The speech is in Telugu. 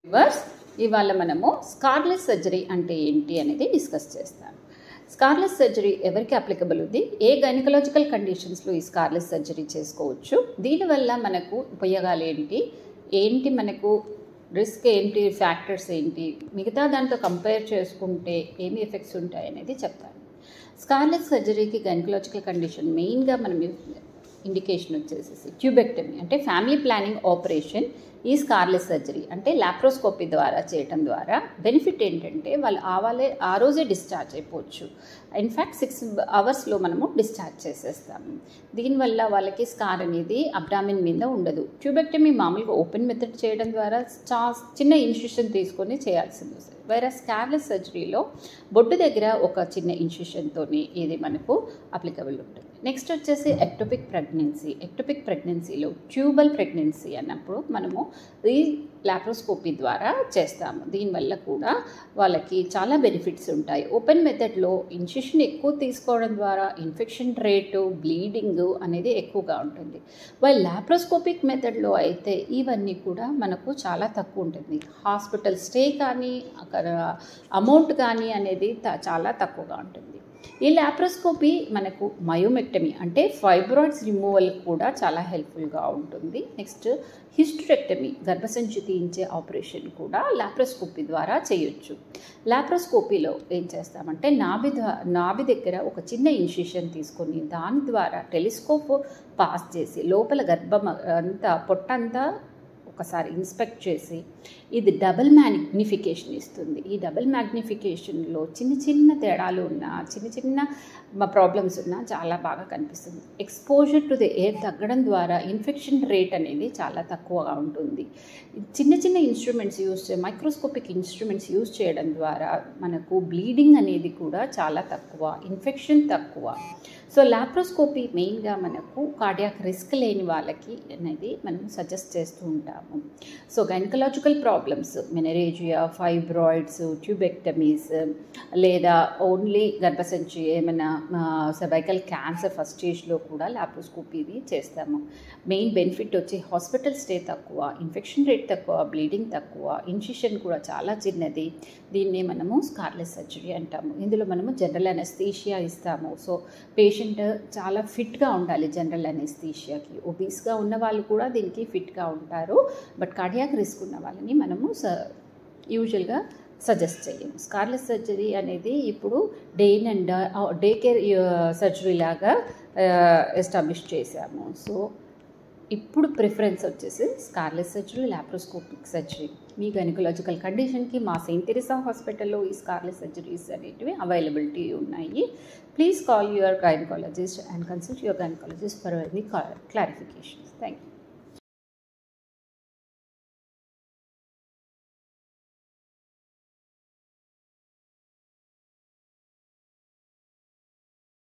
వర్స్ ఇవాళ మనము స్కార్లెస్ సర్జరీ అంటే ఏంటి అనేది డిస్కస్ చేస్తాం స్కార్లెస్ సర్జరీ ఎవరికి అప్లికబుల్ ఉంది ఏ గైనకలాజికల్ కండిషన్స్లో ఈ స్కార్లెస్ సర్జరీ చేసుకోవచ్చు దీనివల్ల మనకు ఉపయోగాలు ఏంటి ఏంటి మనకు రిస్క్ ఏంటి ఫ్యాక్టర్స్ ఏంటి మిగతా దాంతో కంపేర్ చేసుకుంటే ఏమి ఎఫెక్ట్స్ ఉంటాయి అనేది చెప్తాను స్కార్లెస్ సర్జరీకి గైనకలాజికల్ కండిషన్ మెయిన్గా మనం ఇండికేషన్ వచ్చేసేసి ట్యూబెక్టమీ అంటే ఫ్యామిలీ ప్లానింగ్ ఆపరేషన్ ఈ స్కార్లెస్ సర్జరీ అంటే లాప్రోస్కోపీ ద్వారా చేయటం ద్వారా బెనిఫిట్ ఏంటంటే వాళ్ళు ఆవాలే ఆ రోజే డిశ్చార్జ్ అయిపోవచ్చు ఇన్ఫ్యాక్ట్ సిక్స్ అవర్స్లో మనము డిశ్చార్జ్ చేసేస్తాము దీనివల్ల వాళ్ళకి స్కార్ అనేది అబ్డామిన్ మీద ఉండదు ట్యూబెక్టమీ మామూలుగా ఓపెన్ మెథడ్ చేయడం ద్వారా చా చిన్న ఇన్స్టిట్యూషన్ తీసుకొని చేయాల్సింది వస్తుంది వేరే స్కార్లెస్ సర్జరీలో బొడ్డు దగ్గర ఒక చిన్న ఇన్స్టిట్యూషన్తోని ఇది మనకు అప్లికబుల్ ఉంటుంది నెక్స్ట్ వచ్చేసి ఎక్టోపిక్ ప్రెగ్నెన్సీ ఎక్టోపిక్ ప్రెగ్నెన్సీలో ట్యూబల్ ప్రెగ్నెన్సీ అన్నప్పుడు మనము ఈ లాప్రోస్కోపీ ద్వారా చేస్తాము దీనివల్ల కూడా వాళ్ళకి చాలా బెనిఫిట్స్ ఉంటాయి ఓపెన్ మెథడ్లో ఇన్ఫెక్షన్ ఎక్కువ తీసుకోవడం ద్వారా ఇన్ఫెక్షన్ రేటు బ్లీడింగ్ అనేది ఎక్కువగా ఉంటుంది వాళ్ళ లాప్రోస్కోపిక్ మెథడ్లో అయితే ఇవన్నీ కూడా మనకు చాలా తక్కువ ఉంటుంది హాస్పిటల్ స్టే కానీ అక్కడ అమౌంట్ కానీ అనేది చాలా తక్కువగా ఉంటుంది ఈ లాప్రోస్కోపీ మనకు మయోమెక్టమీ అంటే ఫైబ్రాయిడ్స్ రిమూవల్ కూడా చాలా హెల్ప్ఫుల్గా ఉంటుంది నెక్స్ట్ హిస్టరెక్టమీ గర్భసంచి తీయించే ఆపరేషన్ కూడా లాప్రోస్కోపీ ద్వారా చేయొచ్చు లాప్రోస్కోపీలో ఏం చేస్తామంటే నాభి నాభి దగ్గర ఒక చిన్న ఇన్సిషన్ తీసుకొని దాని ద్వారా టెలిస్కోప్ పాస్ చేసి లోపల గర్భం అంతా పొట్టంతా ఒకసారి ఇన్స్పెక్ట్ చేసి ఇది డబుల్ మ్యాగ్నిఫికేషన్ ఇస్తుంది ఈ డబుల్ మ్యాగ్నిఫికేషన్లో చిన్న చిన్న తేడాలు ఉన్నా చిన్న చిన్న ప్రాబ్లమ్స్ ఉన్నా చాలా బాగా కనిపిస్తుంది ఎక్స్పోజర్ టు ది ఎయిర్ తగ్గడం ద్వారా ఇన్ఫెక్షన్ రేట్ అనేది చాలా తక్కువగా ఉంటుంది చిన్న చిన్న ఇన్స్ట్రుమెంట్స్ యూస్ చే మైక్రోస్కోపిక్ ఇన్స్ట్రుమెంట్స్ యూస్ చేయడం ద్వారా మనకు బ్లీడింగ్ అనేది కూడా చాలా తక్కువ ఇన్ఫెక్షన్ తక్కువ సో లాప్రోస్కోపీ మెయిన్గా మనకు కార్డియాక్ రిస్క్ లేని వాళ్ళకి అనేది మనం సజెస్ట్ చేస్తూ ఉంటాము so gynaecological problems menorrhagia fibroids tubectomies లేదా ఓన్లీ గర్భసంచి ఏమైనా సర్వైకల్ క్యాన్సర్ ఫస్ట్ స్టేజ్లో కూడా లాప్రోస్కోపీని చేస్తాము మెయిన్ బెనిఫిట్ వచ్చి హాస్పిటల్ స్టే తక్కువ ఇన్ఫెక్షన్ రేట్ తక్కువ బ్లీడింగ్ తక్కువ ఇన్ఫెక్షన్ కూడా చాలా చిన్నది దీన్నే మనము స్కార్లెస్ సర్జరీ అంటాము ఇందులో మనము జనరల్ అనస్థీషియా ఇస్తాము సో పేషెంట్ చాలా ఫిట్గా ఉండాలి జనరల్ అనెస్థీషియాకి ఒబీస్గా ఉన్న వాళ్ళు కూడా దీనికి ఫిట్గా ఉంటారు బట్ కార్డియాక్ రిస్క్ ఉన్న వాళ్ళని మనము స యూజువల్గా సజెస్ట్ చేయము స్కార్లెస్ సర్జరీ అనేది ఇప్పుడు day and day care surgery లాగా ఎస్టాబ్లిష్ చేశాము సో ఇప్పుడు ప్రిఫరెన్స్ వచ్చేసి స్కార్లెస్ సర్జరీ లాప్రోస్కోపిక్ సర్జరీ మీ గైనకలాజికల్ కండిషన్కి మా సెయింట్ తెరిసా హాస్పిటల్లో ఈ స్కార్లెస్ సర్జరీస్ అనేటివి అవైలబిలిటీ ఉన్నాయి please call your gynaecologist and consult your gynaecologist for any clarifications thank you